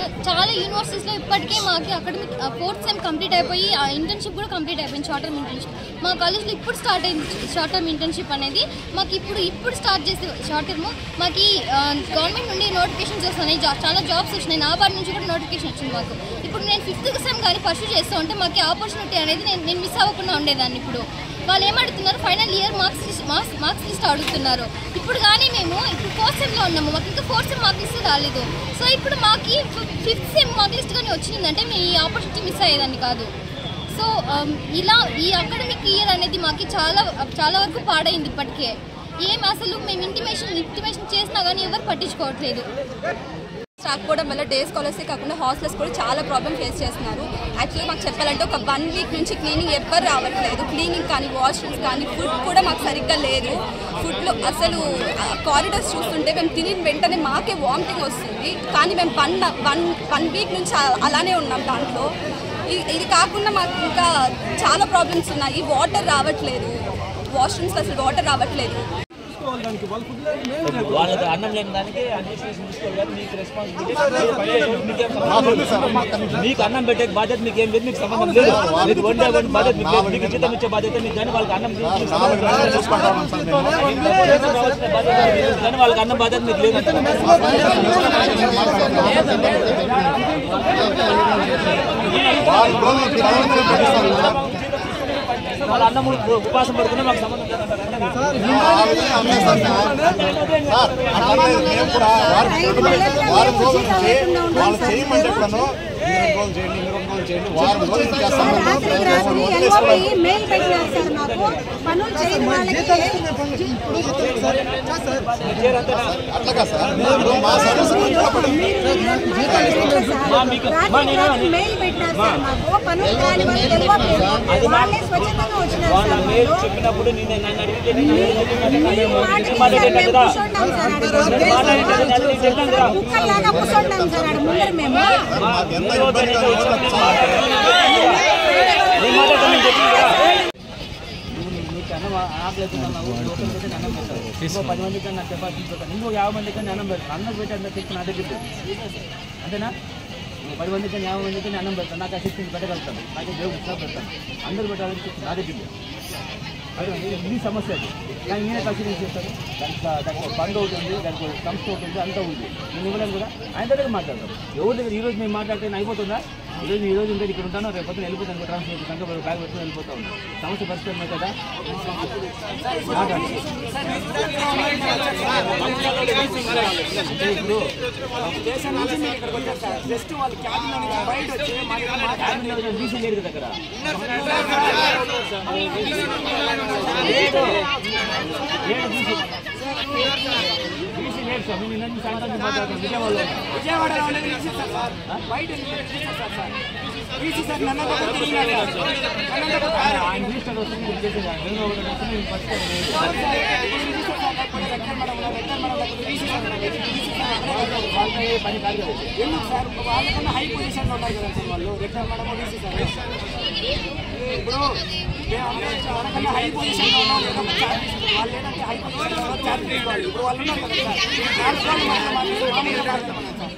చాలా యూనివర్సిటీస్లో ఇప్పటికే మాకు అకాడమిక్ ఫోర్త్ సెమ్ కంప్లీట్ అయిపోయి ఆ ఇంటర్న్షిప్ కూడా కంప్లీట్ అయిపోయింది షార్ట్ టర్మ్ ఇంటర్న్షిప్ మా కాలేజ్లో ఇప్పుడు స్టార్ట్ అయింది షార్ట్ టర్మ్ ఇంటర్న్షిప్ అనేది మాకు ఇప్పుడు ఇప్పుడు స్టార్ట్ చేసే షార్ట్ టర్మ్ మాకు గవర్నమెంట్ నుండి నోటిఫికేషన్స్ వస్తున్నాయి జా- చాలా జాబ్స్ వచ్చినాయి నా బారి నుంచి కూడా నోటిఫికేషన్ వచ్చింది మాకు ఇప్పుడు నేను ఫిఫ్త్ సెమ్ కానీ పర్సూ చేస్తూ ఉంటే మాకు ఆపర్చునిటీ అనేది నేను నేను మిస్ అవ్వకుండా ఉండేదాన్ని ఇప్పుడు వాళ్ళు ఏమడుతున్నారు final year marks list marks marks list అడుగుతున్నారు ఇప్పుడు కానీ మేము ఇప్పుడు ఫోర్త్ సెమ్లో ఉన్నాము మాకు ఇంకా ఫోర్త్ సెమ్ మార్క్ లిస్ట్ రాలేదు సో ఇప్పుడు మాకు ఫిఫ్త్ సెమ్ మార్క్ లిస్ట్ కానీ వచ్చిందంటే మేము ఈ ఆపర్చునిటీ మిస్ అయ్యేదాన్ని కాదు సో um, ఇలా ఈ అకాడమిక్ ఇయర్ అనేది మాకు చాలా చాలా వరకు పాడైంది ఇప్పటికే ఏం అసలు మేము ఇంటిమేషన్ ఇంటిమేషన్ చేసినా కానీ ఎవరు పట్టించుకోవట్లేదు రాకపోవడం వల్ల డే స్కాలర్సే కాకుండా హాస్టల్స్ కూడా చాలా ప్రాబ్లమ్ ఫేస్ చేస్తున్నారు యాక్చువల్లీ మాకు చెప్పాలంటే ఒక వన్ వీక్ నుంచి క్లీనింగ్ ఎవ్వరు రావట్లేదు క్లీనింగ్ కానీ వాష్రూమ్స్ కానీ ఫుడ్ కూడా మాకు సరిగ్గా లేదు ఫుడ్లో అసలు కారిడర్స్ చూస్తుంటే మేము తిని వెంటనే మాకే వామిటింగ్ వస్తుంది కానీ మేము వన్ వన్ వన్ వీక్ నుంచి అ- అలానే ఉన్నాం దాంట్లో ఇ- ఇది కాకుండా మాకు ఇంకా చాలా ప్రాబ్లమ్స్ ఉన్నాయి వాటర్ రావట్లేదు వాష్రూమ్స్ అసలు వాటర్ రావట్లేదు వాళ్ళకి అన్నం లేని దానికి అడ్మినిస్ట్రేషన్ తీసుకోవాలి కానీ మీకు రెస్పాన్సిబిలిటీ మీకు అన్నం పెట్టే బాధ్యత మీకు ఏం లేదు మీకు సంబంధం లేదు మీకు వండే వండే బాధ్యత మీకు లేదు మీకు జీతం ఇచ్చే బాధ్యత మీకు కానీ వాళ్ళకి అన్నం మీకు సంబంధం లేదు. చేసిన కావాల్సిన బాధ్యత మీకు లేదు. కానీ వాళ్ళకి అన్నం బాధ్యత మీకు లేదు వాళ్ళ అన్నం ఉపాసం పడుకున్నా మాకు సంబంధం లేదు వారం రోజుల నుంచి వాళ్ళు చేయమంటే కూడాను ఇన్ని రోజులు చేయండి ఇన్ని రోజులు చేయండి వారం రోజులు చేస్తాము రాత్రికి రాత్రి ఎల్ఓపి మెయిల్ పెట్టినారు సార్ మాకు పనులు చేయని వాళ్ళకి అట్లాగా సార్ ఇప్పుడు మా సర్వీస్ రాత్రికి రాత్రి మెయిల్ పెట్టినారు సార్ మాకు పనులు కాని వాళ్ళకి ఎల్ఓపి వాళ్ళే స్వచ్ఛందంగా వచ్చినారు వాళ్ళు సార్ మీరు వాళ్ళు. చెప్పినప్పుడు నేను నన్ను అడిగితే నేను మీ మాటకి సార్ మేము కూర్చుంటాం సార్ ఆడ. కుక్కల్లాగా కూర్చుంటాం సార్ ఆడ ముందర మేము ఎంత ఇబ్బందిగా వచ్చినా చాలా నీకు అన్నం ఆకలి అవుతుందన్నావు లోకల్ పెట్టి అన్నం పెడతావు ఇంకో పది మందికి నాకు చపాతీ పెడతాను ఇంకో యాభై మందికి అన్నం పెడతాను అన్నం పెట్టి అన్న శక్తి నా దగ్గర లేదు. అంతేనా ఇంకో పది మందికి యాభై మందికి అన్నం పెడతాను నాకు ఆ శక్తిని పెట్టగలుగుతాను నాకు దేవుడు ఇట్లా పెడతాను అందరూ పెట్టాలని శక్తి నా దగ్గర లేదు. అదే ఇది సమస్య అది కానీ నేనే కన్సిడర్ చేస్తాను దానికి దానికి ఒక బండ్ ఒకటి ఉంది దానికి ఒక సంస్థ ఒకటి ఉంది అంతా ఉంది నేను ఇవ్వలేను కూడా ఆయన దగ్గర మాట్లాడతాం ఎవరి దగ్గర ఈ రోజు మేము మాట్లాడితే నేను అయిపోతుందా ఈ రోజు ఈ రోజు ఇంకా ఇక్కడ ఉంటాను రేపు పొద్దున వెళ్ళిపోతాను ట్రాన్స్ఫర్ అవుతాను బ్యాగ్ పెట్టుకుని వెళ్ళిపోతా ఉన్నాను సమస్య పరిస్థితి అవుతుంది కదా అంటే ఇప్పుడు క్యాబిన్ లో డీసీ లేదు కదా అక్కడ లేదు లేదు డీసీ డీసీ లేదు స్వామి నిన్న నుంచి సాయంత్రం నుంచి మాట్లాడుతున్నాను విజయవాడలో విజయవాడలో అనేది తీసేస్తారు సార్ బయట తీసేస్తారు సార్ తీసేసారు నన్ను ఒక తిరిగినారు సార్ నన్ను ఒక ఆయన ఆయన మినిస్టర్ వస్తుంది ఇది చేసేది ఆయన రెండు ఒకటి వస్తుంది నేను పరిస్థితి వాళ్ళతో ఏ పని కాదు కదా ఎందుకు సార్ వాళ్ళకన్నా హై పొజిషన్లో ఉన్నారు కదా సార్ వాళ్ళు రెక్టర్ మేడం తీసేసారు ఇప్పుడు మేము అందరం వాళ్ళకన్నా హై పొజిషన్లో ఉన్నారు ఏదో ఒక charge తీసుకుంటారు. వాళ్ళు ఏంటంటే హై పొజిషన్లో ఉన్నారు చార్జ్ తీసుకోవాలి ఇప్పుడు వాళ్ళు ఉన్నారు కదా సార్ చార్జ్ వాళ్ళు మాత్రం మాకు మామూలుగా charge ఇవ్వమన్నారు సార్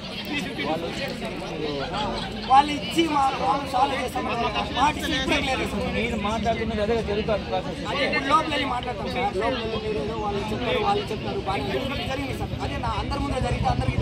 వాళ్ళు ఇచ్చి మా ప్రాబ్లం సాల్వ్ చేస్తాం మాట ఇచ్చి ఇప్పుడే లేదు సార్ నేను మాట్లాడుతున్నది అదే జరుగుతుంది ప్రాసెస్ అదే ఇప్పుడు లోపల వెళ్ళి మాట్లాడతాం సార్ లోపల వెళ్ళి మీరు ఏదో వాళ్ళు చెప్తారు వాళ్ళు చెప్తారు బాగా జరిగింది సార్ అదే నా అందరి ముందే జరిగితే అందరికీ